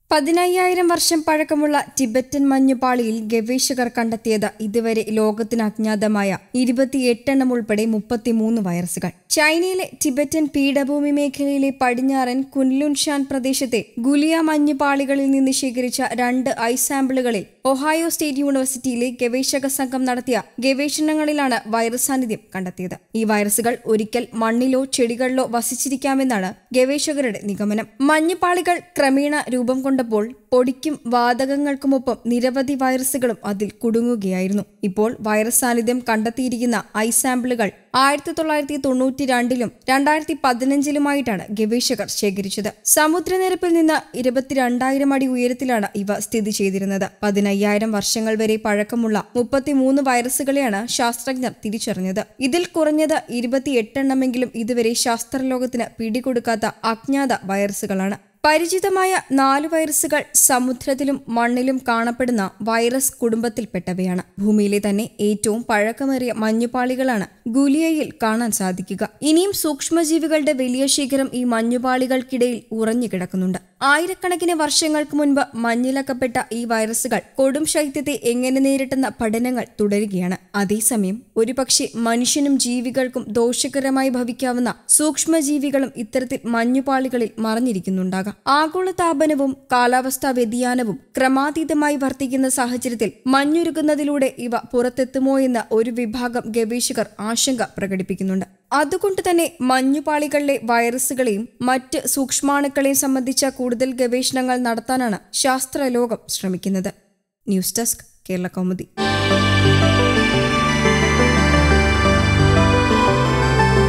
പതിനയ്യായിരം വർഷം പഴക്കമുള്ള ടിബറ്റൻ മഞ്ഞുപാളിയിൽ ഗവേഷകർ കണ്ടെത്തിയത് ഇതുവരെ ലോകത്തിന് അജ്ഞാതമായ ഇരുപത്തിയെട്ടെണ്ണം ഉൾപ്പെടെ മുപ്പത്തിമൂന്ന് വൈറസുകൾ ചൈനയിലെ ടിബറ്റൻ പീഠഭൂമി മേഖലയിലെ പടിഞ്ഞാറൻ കുൻലുൻഷാൻ പ്രദേശത്തെ ഗുലിയ മഞ്ഞുപാളികളിൽ നിന്ന് ശേഖരിച്ച രണ്ട് ഐസ് സാമ്പിളുകളിൽ ഒഹായോ സ്റ്റേറ്റ് യൂണിവേഴ്സിറ്റിയിലെ ഗവേഷക സംഘം നടത്തിയ ഗവേഷണങ്ങളിലാണ് വൈറസ് സാന്നിധ്യം കണ്ടെത്തിയത് ഈ വൈറസുകൾ ഒരിക്കൽ മണ്ണിലോ ചെടികളിലോ വസിച്ചിരിക്കാമെന്നാണ് ഗവേഷകരുടെ നിഗമനം മഞ്ഞുപാളികൾ ക്രമേണ രൂപം കൊണ്ടപ്പോൾ പൊടിക്കും വാതകങ്ങൾക്കുമൊപ്പം നിരവധി വൈറസുകളും അതിൽ കുടുങ്ങുകയായിരുന്നു ഇപ്പോൾ വൈറസ് സാന്നിധ്യം കണ്ടെത്തിയിരിക്കുന്ന ഐസ് സാമ്പിളുകൾ ആയിരത്തി തൊള്ളായിരത്തി തൊണ്ണൂറ്റി രണ്ടിലും രണ്ടായിരത്തി പതിനഞ്ചിലുമായിട്ടാണ് ഗവേഷകർ ശേഖരിച്ചത് സമുദ്രനിരപ്പിൽ നിന്ന് ഇരുപത്തിരണ്ടായിരം അടി ഉയരത്തിലാണ് ഇവ സ്ഥിതി ചെയ്തിരുന്നത് പതിനയ്യായിരം വർഷങ്ങൾ വരെ പഴക്കമുള്ള മുപ്പത്തിമൂന്ന് വൈറസുകളെയാണ് ശാസ്ത്രജ്ഞർ തിരിച്ചറിഞ്ഞത് ഇതിൽ കുറഞ്ഞത് ഇരുപത്തിയെട്ടെണ്ണമെങ്കിലും ഇതുവരെ ശാസ്ത്രലോകത്തിന് പിടികൊടുക്കാത്ത അജ്ഞാത വൈറസുകളാണ് പരിചിതമായ നാല് വൈറസുകൾ സമുദ്രത്തിലും മണ്ണിലും കാണപ്പെടുന്ന വൈറസ് കുടുംബത്തിൽപ്പെട്ടവയാണ് ഭൂമിയിലെ തന്നെ ഏറ്റവും പഴക്കമേറിയ മഞ്ഞുപാളികളാണ് ഗുലിയയിൽ കാണാൻ സാധിക്കുക ഇനിയും സൂക്ഷ്മജീവികളുടെ വലിയ ശേഖരം ഈ മഞ്ഞുപാളികൾക്കിടയിൽ ഉറഞ്ഞു കിടക്കുന്നുണ്ട് ആയിരക്കണക്കിന് വർഷങ്ങൾക്ക് മുൻപ് മഞ്ഞിലക്കപ്പെട്ട ഈ വൈറസുകൾ കൊടും ശൈത്യത്തെ എങ്ങനെ നേരിട്ടെന്ന പഠനങ്ങൾ തുടരുകയാണ് അതേസമയം ഒരുപക്ഷെ മനുഷ്യനും ജീവികൾക്കും ദോഷകരമായി ഭവിക്കാവുന്ന സൂക്ഷ്മജീവികളും ഇത്തരത്തിൽ മഞ്ഞുപാളികളിൽ മറഞ്ഞിരിക്കുന്നുണ്ടാകാം ആഗോളതാപനവും കാലാവസ്ഥാ വ്യതിയാനവും ക്രമാതീതമായി വർദ്ധിക്കുന്ന സാഹചര്യത്തിൽ മഞ്ഞുരുകുന്നതിലൂടെ ഇവ പുറത്തെത്തുമോ എന്ന് ഒരു വിഭാഗം ഗവേഷകർ ആശങ്ക പ്രകടിപ്പിക്കുന്നുണ്ട് അതുകൊണ്ട് തന്നെ മഞ്ഞുപാളികളിലെ വൈറസുകളെയും മറ്റ് സൂക്ഷ്മാണുക്കളെയും സംബന്ധിച്ച കൂടുതൽ ഗവേഷണങ്ങൾ നടത്താനാണ് ശാസ്ത്രലോകം ശ്രമിക്കുന്നത് ന്യൂസ് ഡെസ്ക് കേരള കൗമുദി